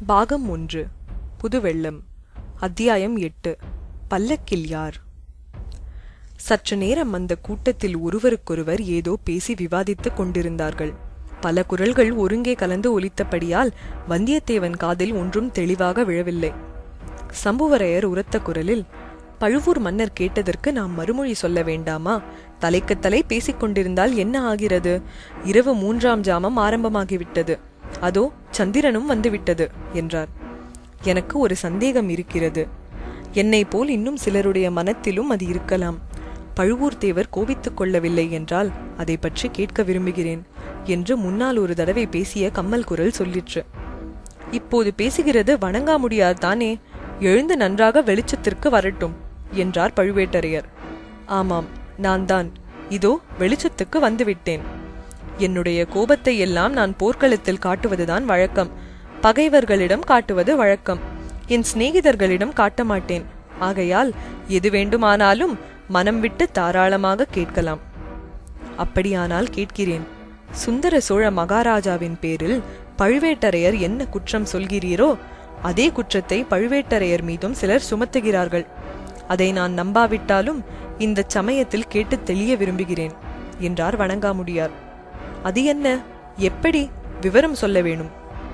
பாகம் ஒன்று புதுவெள்ளம் அத்தியாயம் எட்டு பல்லக்கில் யார் சற்று நேரம் அந்த கூட்டத்தில் ஒருவருக்கொருவர் ஏதோ பேசி விவாதித்துக் கொண்டிருந்தார்கள் பல குரல்கள் ஒருங்கே கலந்து ஒலித்தபடியால் வந்தியத்தேவன் காதில் ஒன்றும் தெளிவாக விழவில்லை சம்புவரையர் உரத்த குரலில் பழுவூர் மன்னர் கேட்டதற்கு நாம் மறுமொழி சொல்ல வேண்டாமா தலைக்கு தலை பேசிக் கொண்டிருந்தால் என்ன ஆகிறது இரவு மூன்றாம் ஜாமம் ஆரம்பமாகிவிட்டது அதோ சந்திரனும் வந்துவிட்டது என்றார் எனக்கு ஒரு சந்தேகம் இருக்கிறது என்னை போல் இன்னும் சிலருடைய மனத்திலும் அது இருக்கலாம் பழுவூர் தேவர் கோபித்துக் கொள்ளவில்லை என்றால் அதை பற்றி கேட்க விரும்புகிறேன் என்று முன்னால் ஒரு தடவை பேசிய கம்மல் குரல் சொல்லிற்று இப்போது பேசுகிறது வணங்காமுடியார் தானே எழுந்து நன்றாக வெளிச்சத்திற்கு வரட்டும் என்றார் பழுவேட்டரையர் ஆமாம் நான் தான் இதோ வெளிச்சத்துக்கு வந்துவிட்டேன் என்னுடைய கோபத்தை எல்லாம் நான் போர்க்களத்தில் காட்டுவதுதான் வழக்கம் பகைவர்களிடம் காட்டுவது வழக்கம் என் சிநேகிதர்களிடம் காட்ட மாட்டேன் ஆகையால் எது வேண்டுமானாலும் மனம் விட்டு தாராளமாக கேட்கலாம் அப்படியானால் கேட்கிறேன் சுந்தர சோழ மகாராஜாவின் பேரில் பழுவேட்டரையர் என்ன குற்றம் சொல்கிறீரோ அதே குற்றத்தை பழுவேட்டரையர் மீதும் சிலர் சுமத்துகிறார்கள் அதை நான் நம்பாவிட்டாலும் இந்த சமயத்தில் கேட்டு தெளிய விரும்புகிறேன் என்றார் வணங்காமுடியார் அது என்ன எப்படி விவரம் சொல்ல வேணும்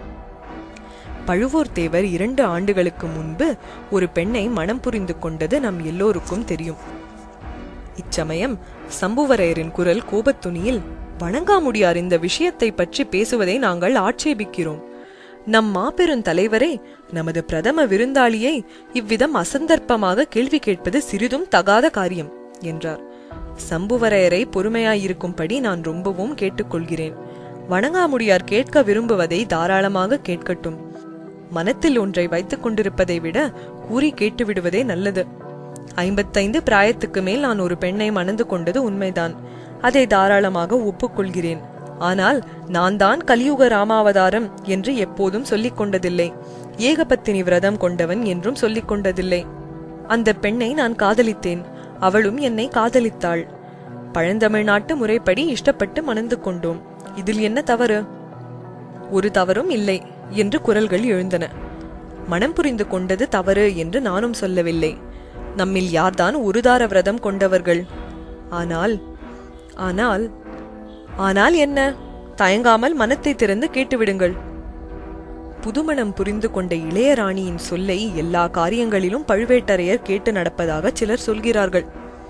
பழுவூர் தேவர் இரண்டு ஆண்டுகளுக்கு முன்பு ஒரு பெண்ணை மனம் புரிந்து கொண்டது நம் எல்லோருக்கும் தெரியும் இச்சமயம் சம்புவரையரின் குரல் கோபத்துணியில் வணங்காமுடியார் இந்த விஷயத்தை பற்றி பேசுவதை நாங்கள் ஆட்சேபிக்கிறோம் நம் மாபெரும் தலைவரை நமது பிரதம விருந்தாளியை இவ்விதம் அசந்தர்ப்பமாக கேள்வி கேட்பது சிறிதும் தகாத காரியம் என்றார் சம்புவரையரை பொறுமையாயிருக்கும்படி நான் ரொம்பவும் கேட்டுக்கொள்கிறேன் வணங்காமுடியார் கேட்க விரும்புவதை தாராளமாக கேட்கட்டும் மனத்தில் ஒன்றை வைத்துக் கொண்டிருப்பதை விட கூறி கேட்டு விடுவதே நல்லது ஐம்பத்தைந்து பிராயத்துக்கு மேல் நான் ஒரு பெண்ணை மணந்து கொண்டது உண்மைதான் அதை தாராளமாக ஒப்புக்கொள்கிறேன் ஆனால் நான் தான் கலியுக ராமாவதாரம் என்று எப்போதும் சொல்லிக் கொண்டதில்லை ஏகபத்தினி விரதம் கொண்டவன் என்றும் சொல்லிக் கொண்டதில்லை அந்த பெண்ணை நான் காதலித்தேன் அவளும் என்னை காதலித்தாள் பழந்தமிழ்நாட்டு முறைப்படி இஷ்டப்பட்டு மணந்து கொண்டோம் இதில் என்ன தவறு ஒரு தவறும் இல்லை என்று குரல்கள் எழுந்தன மனம் புரிந்து கொண்டது தவறு என்று நானும் சொல்லவில்லை நம்மில் யார்தான் ஒருதார விரதம் கொண்டவர்கள் ஆனால் ஆனால் ஆனால் என்ன தயங்காமல் மனத்தை திறந்து கேட்டுவிடுங்கள் புதுமணம் புரிந்து கொண்ட இளையராணியின் சொல்லை எல்லா காரியங்களிலும் பழுவேட்டரையர் கேட்டு நடப்பதாக சிலர் சொல்கிறார்கள்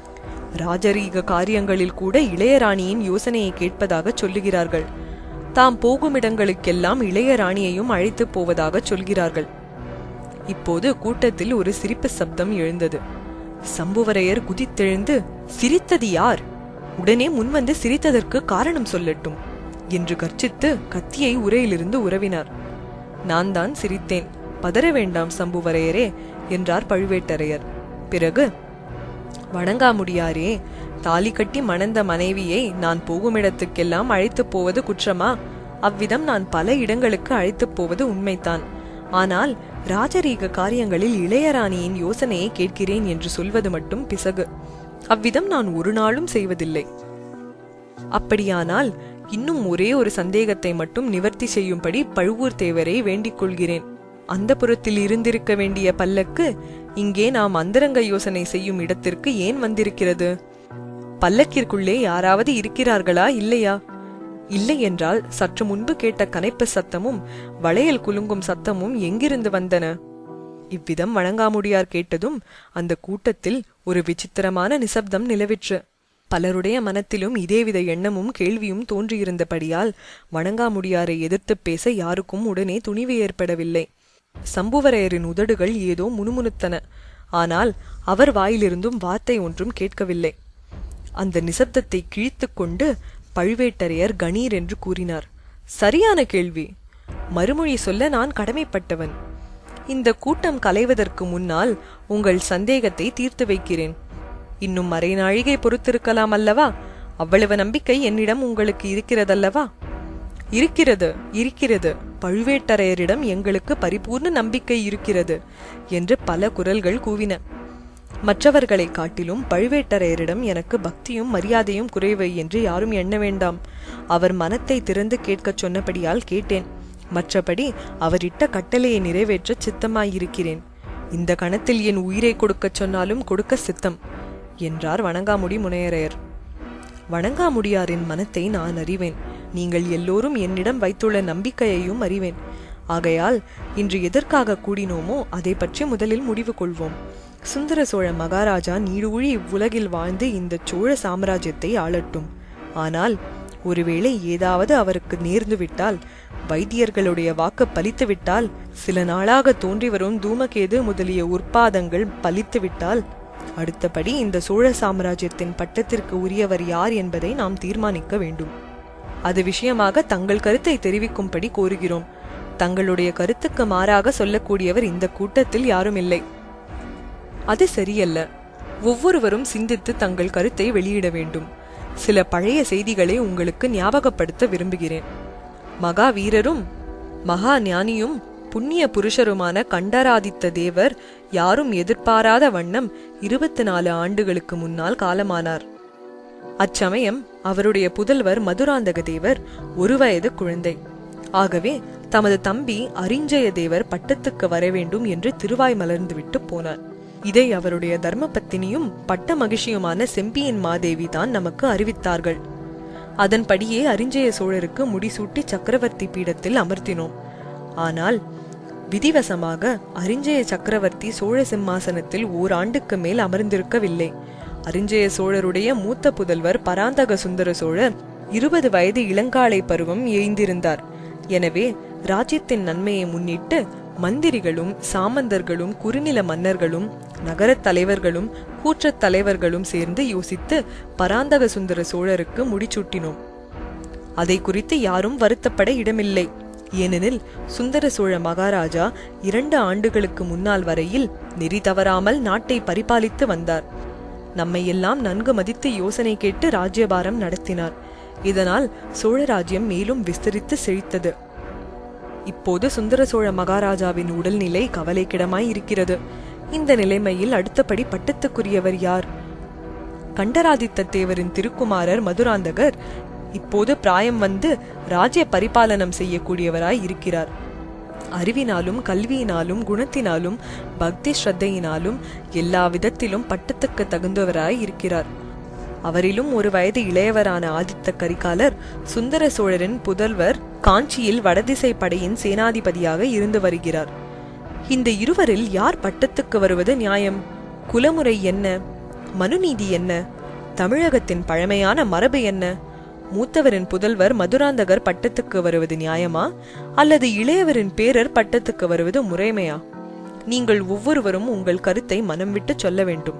ராஜரீக காரியங்களில் கூட இளையராணியின் யோசனையை கேட்பதாக சொல்லுகிறார்கள் தாம் போகும் இடங்களுக்கெல்லாம் இளையராணியையும் அழைத்து போவதாக சொல்கிறார்கள் இப்போது கூட்டத்தில் ஒரு சிரிப்பு சப்தம் எழுந்தது சம்புவரையர் குதித்தெழுந்து சிரித்தது யார் உடனே முன்வந்து சிரித்ததற்கு காரணம் சொல்லட்டும் என்று கர்ச்சித்து கத்தியை உரையிலிருந்து உறவினார் நான் தான் சிரித்தேன் பதற வேண்டாம் சம்புவரையரே என்றார் பழுவேட்டரையர் பிறகு வணங்காமுடியாரே தாலி கட்டி மணந்த மனைவியை நான் போகும் இடத்துக்கெல்லாம் அழைத்துப் போவது குற்றமா அவ்விதம் நான் பல இடங்களுக்கு அழைத்துப் போவது உண்மைதான் ஆனால் ராஜரீக காரியங்களில் இளையராணியின் யோசனையை கேட்கிறேன் என்று சொல்வது மட்டும் பிசகு அவ்விதம் நான் ஒரு நாளும் செய்வதில்லை அப்படியானால் இன்னும் ஒரே ஒரு சந்தேகத்தை மட்டும் நிவர்த்தி செய்யும்படி பழுவூர் தேவரை வேண்டிக் கொள்கிறேன் அந்த புறத்தில் இருந்திருக்க வேண்டிய பல்லக்கு இங்கே நாம் அந்தரங்க யோசனை செய்யும் இடத்திற்கு ஏன் வந்திருக்கிறது பல்லக்கிற்குள்ளே யாராவது இருக்கிறார்களா இல்லையா இல்லை என்றால் சற்று முன்பு கேட்ட கனைப்பு சத்தமும் வளையல் குலுங்கும் சத்தமும் எங்கிருந்து வந்தன இவ்விதம் வழங்காமுடியார் கேட்டதும் அந்த கூட்டத்தில் ஒரு விசித்திரமான நிசப்தம் நிலவிற்று பலருடைய மனத்திலும் இதேவித எண்ணமும் கேள்வியும் தோன்றியிருந்தபடியால் வணங்காமுடியாரை எதிர்த்துப் பேச யாருக்கும் உடனே துணிவு ஏற்படவில்லை சம்புவரையரின் உதடுகள் ஏதோ முணுமுணுத்தன ஆனால் அவர் வாயிலிருந்தும் வார்த்தை ஒன்றும் கேட்கவில்லை அந்த நிசப்தத்தை கிழித்துக் கொண்டு பழுவேட்டரையர் கணீர் என்று கூறினார் சரியான கேள்வி மறுமொழி சொல்ல நான் கடமைப்பட்டவன் இந்த கூட்டம் கலைவதற்கு முன்னால் உங்கள் சந்தேகத்தை தீர்த்து வைக்கிறேன் இன்னும் மறை நாழிகை பொறுத்திருக்கலாம் அல்லவா அவ்வளவு நம்பிக்கை என்னிடம் உங்களுக்கு இருக்கிறதல்லவா இருக்கிறது இருக்கிறது பழுவேட்டரையரிடம் எங்களுக்கு பரிபூர்ண நம்பிக்கை இருக்கிறது என்று பல குரல்கள் கூவின மற்றவர்களை காட்டிலும் பழுவேட்டரையரிடம் எனக்கு பக்தியும் மரியாதையும் குறைவு என்று யாரும் எண்ண வேண்டாம் அவர் மனத்தை திறந்து கேட்கச் சொன்னபடியால் கேட்டேன் மற்றபடி அவரிட்ட கட்டளையை நிறைவேற்ற சித்தமாயிருக்கிறேன் இந்த கணத்தில் என் உயிரை கொடுக்கச் சொன்னாலும் கொடுக்க சித்தம் என்றார் வணங்காமுடி முனையரையர் வணங்காமுடியாரின் மனத்தை நான் அறிவேன் நீங்கள் எல்லோரும் என்னிடம் வைத்துள்ள நம்பிக்கையையும் அறிவேன் ஆகையால் இன்று எதற்காக கூடினோமோ அதை பற்றி முதலில் முடிவு கொள்வோம் சுந்தர சோழ மகாராஜா நீடூழி இவ்வுலகில் வாழ்ந்து இந்த சோழ சாம்ராஜ்யத்தை ஆளட்டும் ஆனால் ஒருவேளை ஏதாவது அவருக்கு நேர்ந்து விட்டால் வைத்தியர்களுடைய வாக்கு பலித்து விட்டால் சில நாளாக தோன்றி வரும் தூமகேது முதலிய உற்பாதங்கள் பலித்து விட்டால் அடுத்தபடி இந்த சோழ சாம்ராஜ்யத்தின் பட்டத்திற்கு உரியவர் யார் என்பதை நாம் தீர்மானிக்க வேண்டும் அது விஷயமாக தங்கள் கருத்தை தெரிவிக்கும்படி கோருகிறோம் தங்களுடைய கருத்துக்கு மாறாக சொல்லக்கூடியவர் இந்த கூட்டத்தில் யாரும் இல்லை அது சரியல்ல ஒவ்வொருவரும் சிந்தித்து தங்கள் கருத்தை வெளியிட வேண்டும் சில பழைய செய்திகளை உங்களுக்கு ஞாபகப்படுத்த விரும்புகிறேன் மகா வீரரும் மகா ஞானியும் புண்ணிய புருஷருமான கண்டராதித்த தேவர் யாரும் எதிர்பாராத வண்ணம் இருபத்தி நாலு ஆண்டுகளுக்கு முன்னால் காலமானார் அச்சமயம் அவருடைய புதல்வர் மதுராந்தக தேவர் ஒரு வயது குழந்தை ஆகவே தமது தம்பி அரிஞ்சய தேவர் பட்டத்துக்கு வர வேண்டும் என்று திருவாய் மலர்ந்துவிட்டு போனார் இதை அவருடைய தர்ம பத்தினியும் பட்ட மகிழ்ச்சியுமான செம்பியன் மாதேவி தான் நமக்கு அறிவித்தார்கள் அதன்படியே அரிஞ்சய சோழருக்கு முடிசூட்டி சக்கரவர்த்தி பீடத்தில் அமர்த்தினோம் ஆனால் விதிவசமாக அரிஞ்சய சக்கரவர்த்தி சோழ சிம்மாசனத்தில் ஓராண்டுக்கு மேல் அமர்ந்திருக்கவில்லை அரிஞ்சய சோழருடைய மூத்த புதல்வர் பராந்தக சுந்தர சோழர் இருபது வயது இளங்காலை பருவம் எய்ந்திருந்தார் எனவே ராஜ்யத்தின் நன்மையை முன்னிட்டு மந்திரிகளும் சாமந்தர்களும் குறுநில மன்னர்களும் நகரத் தலைவர்களும் கூற்றத் தலைவர்களும் சேர்ந்து யோசித்து பராந்தக சுந்தர சோழருக்கு முடிசூட்டினோம் அதை குறித்து யாரும் வருத்தப்பட இடமில்லை ஏனெனில் சுந்தர சோழ மகாராஜா இரண்டு ஆண்டுகளுக்கு முன்னால் வரையில் நெறி தவறாமல் நாட்டை பரிபாலித்து வந்தார் நம்மை எல்லாம் நன்கு மதித்து யோசனை கேட்டு ராஜ்யபாரம் நடத்தினார் இதனால் சோழ ராஜ்யம் மேலும் விஸ்தரித்து செழித்தது இப்போது சுந்தர சோழ மகாராஜாவின் உடல்நிலை கவலைக்கிடமாய் இருக்கிறது இந்த நிலைமையில் அடுத்தபடி பட்டத்துக்குரியவர் யார் கண்டராதித்த தேவரின் திருக்குமாரர் மதுராந்தகர் இப்போது பிராயம் வந்து ராஜ்ய பரிபாலனம் செய்யக்கூடியவராய் இருக்கிறார் அறிவினாலும் கல்வியினாலும் குணத்தினாலும் பக்தி ஸ்ரத்தையினாலும் எல்லா விதத்திலும் பட்டத்துக்கு தகுந்தவராய் இருக்கிறார் அவரிலும் ஒரு வயது இளையவரான ஆதித்த கரிகாலர் சுந்தர சோழரின் புதல்வர் காஞ்சியில் வடதிசை படையின் சேனாதிபதியாக இருந்து வருகிறார் இந்த இருவரில் யார் பட்டத்துக்கு வருவது நியாயம் குலமுறை என்ன மனுநீதி என்ன தமிழகத்தின் பழமையான மரபு என்ன மூத்தவரின் புதல்வர் மதுராந்தகர் பட்டத்துக்கு வருவது நியாயமா அல்லது இளையவரின் பேரர் பட்டத்துக்கு வருவது முறைமையா நீங்கள் ஒவ்வொருவரும் உங்கள் கருத்தை மனம் விட்டு சொல்ல வேண்டும்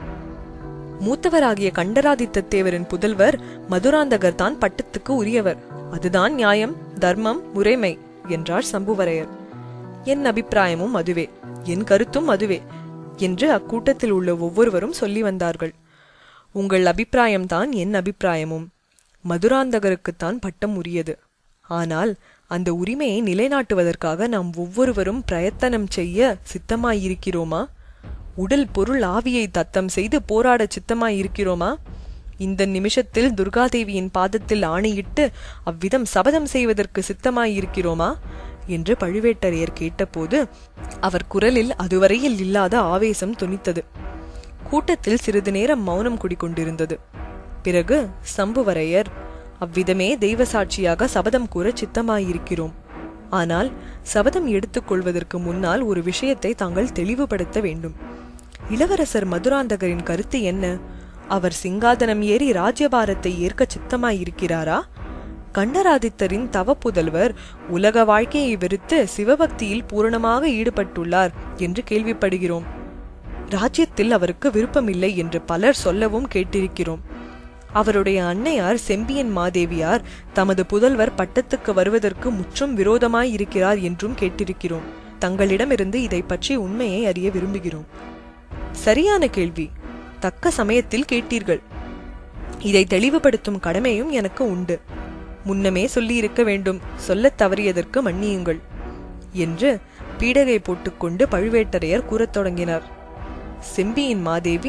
மூத்தவராகிய கண்டராதித்த தேவரின் புதல்வர் மதுராந்தகர் தான் பட்டத்துக்கு உரியவர் அதுதான் நியாயம் தர்மம் முறைமை என்றார் சம்புவரையர் என் அபிப்பிராயமும் அதுவே என் கருத்தும் அதுவே என்று அக்கூட்டத்தில் உள்ள ஒவ்வொருவரும் சொல்லி வந்தார்கள் உங்கள் அபிப்பிராயம்தான் என் அபிப்பிராயமும் மதுராந்தகருக்குத்தான் பட்டம் உரியது ஆனால் அந்த உரிமையை நிலைநாட்டுவதற்காக நாம் ஒவ்வொருவரும் பிரயத்தனம் செய்ய சித்தமாயிருக்கிறோமா உடல் பொருள் ஆவியை தத்தம் செய்து போராட சித்தமாயிருக்கிறோமா இந்த நிமிஷத்தில் துர்காதேவியின் பாதத்தில் ஆணையிட்டு அவ்விதம் சபதம் செய்வதற்கு சித்தமாயிருக்கிறோமா என்று பழுவேட்டரையர் கேட்டபோது அவர் குரலில் அதுவரையில் இல்லாத ஆவேசம் துணித்தது கூட்டத்தில் சிறிது நேரம் மௌனம் குடிக்கொண்டிருந்தது பிறகு சம்புவரையர் அவ்விதமே தெய்வ சாட்சியாக சபதம் கூற சித்தமாயிருக்கிறோம் ஆனால் சபதம் எடுத்துக்கொள்வதற்கு முன்னால் ஒரு விஷயத்தை தாங்கள் தெளிவுபடுத்த வேண்டும் இளவரசர் மதுராந்தகரின் கருத்து என்ன அவர் சிங்காதனம் ஏறி ராஜ்யபாரத்தை ஏற்க சித்தமாயிருக்கிறாரா கண்டராதித்தரின் தவ புதல்வர் உலக வாழ்க்கையை வெறுத்து சிவபக்தியில் பூரணமாக ஈடுபட்டுள்ளார் என்று கேள்விப்படுகிறோம் ராஜ்யத்தில் அவருக்கு விருப்பமில்லை என்று பலர் சொல்லவும் கேட்டிருக்கிறோம் அவருடைய அன்னையார் செம்பியன் மாதேவியார் தமது புதல்வர் பட்டத்துக்கு வருவதற்கு முற்றும் விரோதமாய் இருக்கிறார் என்றும் கேட்டிருக்கிறோம் தங்களிடமிருந்து இதை பற்றி உண்மையை அறிய விரும்புகிறோம் சரியான கேள்வி தக்க சமயத்தில் கேட்டீர்கள் இதை தெளிவுபடுத்தும் கடமையும் எனக்கு உண்டு முன்னமே சொல்லியிருக்க வேண்டும் சொல்லத் தவறியதற்கு மன்னியுங்கள் என்று பீடகை போட்டுக்கொண்டு பழுவேட்டரையர் கூறத் தொடங்கினார் செம்பியின் மாதேவி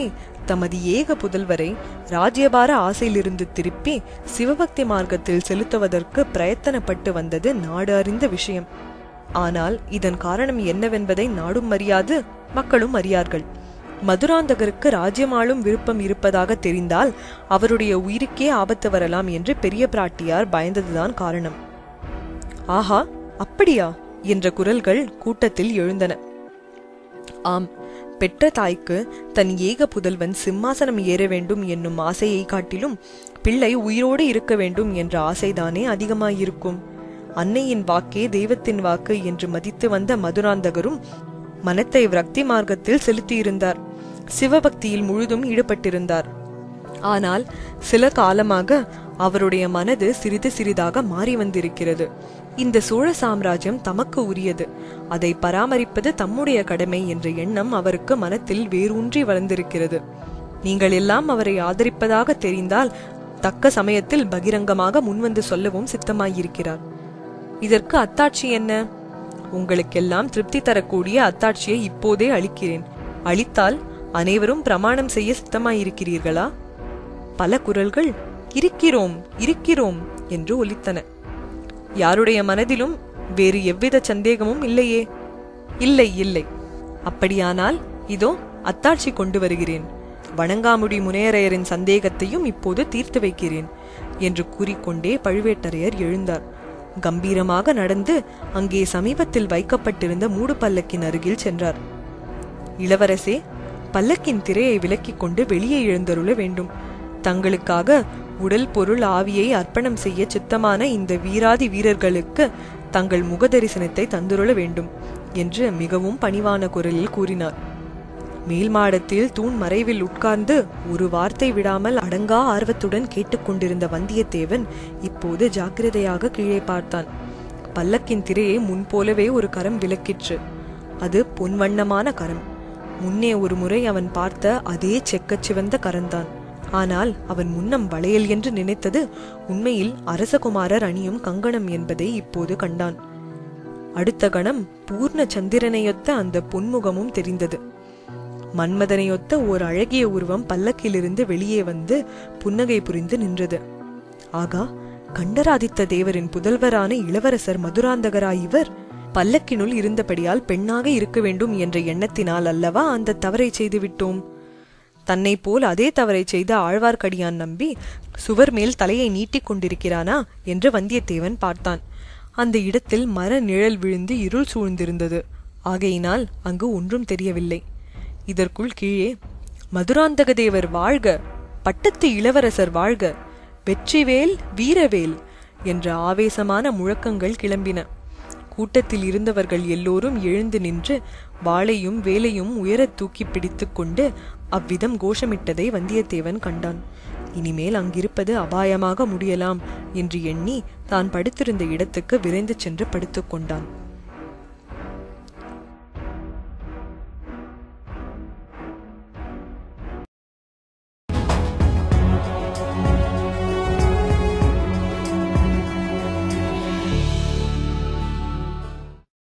தமது ஏக புதல்வரை ராஜ்யபார ஆசையிலிருந்து திருப்பி சிவபக்தி மார்க்கத்தில் செலுத்துவதற்கு பிரயத்தனப்பட்டு வந்தது நாடு அறிந்த விஷயம் ஆனால் இதன் காரணம் என்னவென்பதை நாடும் அறியாது மக்களும் அறியார்கள் மதுராந்தகருக்கு ராஜ்யமாளும் விருப்பம் இருப்பதாக தெரிந்தால் அவருடைய உயிருக்கே ஆபத்து வரலாம் என்று பெரிய பிராட்டியார் பயந்ததுதான் காரணம் ஆஹா அப்படியா என்ற குரல்கள் கூட்டத்தில் எழுந்தன ஆம் பெற்ற தாய்க்கு தன் ஏக புதல்வன் சிம்மாசனம் ஏற வேண்டும் என்னும் ஆசையை காட்டிலும் பிள்ளை உயிரோடு இருக்க வேண்டும் என்ற ஆசைதானே அதிகமாயிருக்கும் அன்னையின் வாக்கே தெய்வத்தின் வாக்கு என்று மதித்து வந்த மதுராந்தகரும் மனத்தை விரக்தி மார்க்கத்தில் செலுத்தியிருந்தார் சிவபக்தியில் முழுதும் ஈடுபட்டிருந்தார் ஆனால் சில காலமாக அவருடைய மனது சிறிது சிறிதாக மாறி வந்திருக்கிறது இந்த சோழ சாம்ராஜ்யம் தமக்கு உரியது அதை பராமரிப்பது தம்முடைய கடமை என்ற எண்ணம் அவருக்கு மனத்தில் வேரூன்றி வளர்ந்திருக்கிறது நீங்கள் எல்லாம் அவரை ஆதரிப்பதாக தெரிந்தால் தக்க சமயத்தில் பகிரங்கமாக முன்வந்து சொல்லவும் சித்தமாயிருக்கிறார் இதற்கு அத்தாட்சி என்ன உங்களுக்கெல்லாம் திருப்தி தரக்கூடிய அத்தாட்சியை இப்போதே அளிக்கிறேன் அளித்தால் அனைவரும் பிரமாணம் செய்ய சித்தமாயிருக்கிறீர்களா பல குரல்கள் இருக்கிறோம் இருக்கிறோம் என்று ஒலித்தன யாருடைய மனதிலும் வேறு எவ்வித சந்தேகமும் இல்லையே இல்லை இல்லை அப்படியானால் இதோ அத்தாட்சி கொண்டு வருகிறேன் வணங்காமுடி முனையரையரின் சந்தேகத்தையும் இப்போது தீர்த்து வைக்கிறேன் என்று கூறிக்கொண்டே பழுவேட்டரையர் எழுந்தார் கம்பீரமாக நடந்து அங்கே சமீபத்தில் வைக்கப்பட்டிருந்த மூடு பல்லக்கின் அருகில் சென்றார் இளவரசே பல்லக்கின் திரையை விலக்கிக் கொண்டு வெளியே எழுந்தருள வேண்டும் தங்களுக்காக உடல் பொருள் ஆவியை அர்ப்பணம் செய்ய சித்தமான இந்த வீராதி வீரர்களுக்கு தங்கள் முக தரிசனத்தை தந்துருள வேண்டும் என்று மிகவும் பணிவான குரலில் கூறினார் மேல் மாடத்தில் தூண் மறைவில் உட்கார்ந்து ஒரு வார்த்தை விடாமல் அடங்கா ஆர்வத்துடன் கேட்டுக்கொண்டிருந்த வந்தியத்தேவன் இப்போது ஜாக்கிரதையாக கீழே பார்த்தான் பல்லக்கின் திரையை முன்போலவே ஒரு கரம் விலக்கிற்று அது பொன்வண்ணமான கரம் முன்னே ஒரு முறை அவன் பார்த்த அதே செக்கச் சிவந்த கரந்தான் ஆனால் அவன் முன்னம் வளையல் என்று நினைத்தது உண்மையில் அரசகுமாரர் அணியும் கங்கணம் என்பதை இப்போது கண்டான் அடுத்த கணம் பூர்ண சந்திரனையொத்த அந்த பொன்முகமும் தெரிந்தது மன்மதனையொத்த ஓர் அழகிய உருவம் பல்லக்கிலிருந்து வெளியே வந்து புன்னகை புரிந்து நின்றது ஆகா கண்டராதித்த தேவரின் புதல்வரான இளவரசர் மதுராந்தகராய் இவர் பல்லக்கினுள் இருந்தபடியால் பெண்ணாக இருக்க வேண்டும் என்ற எண்ணத்தினால் அல்லவா அந்த தவறை செய்து விட்டோம் தன்னை போல் அதே தவறை செய்த ஆழ்வார்க்கடியான் நம்பி சுவர் மேல் தலையை நீட்டிக் கொண்டிருக்கிறானா என்று வந்தியத்தேவன் பார்த்தான் அந்த இடத்தில் மர நிழல் விழுந்து இருள் சூழ்ந்திருந்தது ஆகையினால் அங்கு ஒன்றும் தெரியவில்லை இதற்குள் கீழே மதுராந்தக தேவர் வாழ்க பட்டத்து இளவரசர் வாழ்க வெற்றிவேல் வீரவேல் என்ற ஆவேசமான முழக்கங்கள் கிளம்பின கூட்டத்தில் இருந்தவர்கள் எல்லோரும் எழுந்து நின்று வாளையும் வேலையும் உயரத் தூக்கி பிடித்துக் கொண்டு அவ்விதம் கோஷமிட்டதை வந்தியத்தேவன் கண்டான் இனிமேல் அங்கிருப்பது அபாயமாக முடியலாம் என்று எண்ணி தான் படுத்திருந்த இடத்துக்கு விரைந்து சென்று படுத்துக் கொண்டான்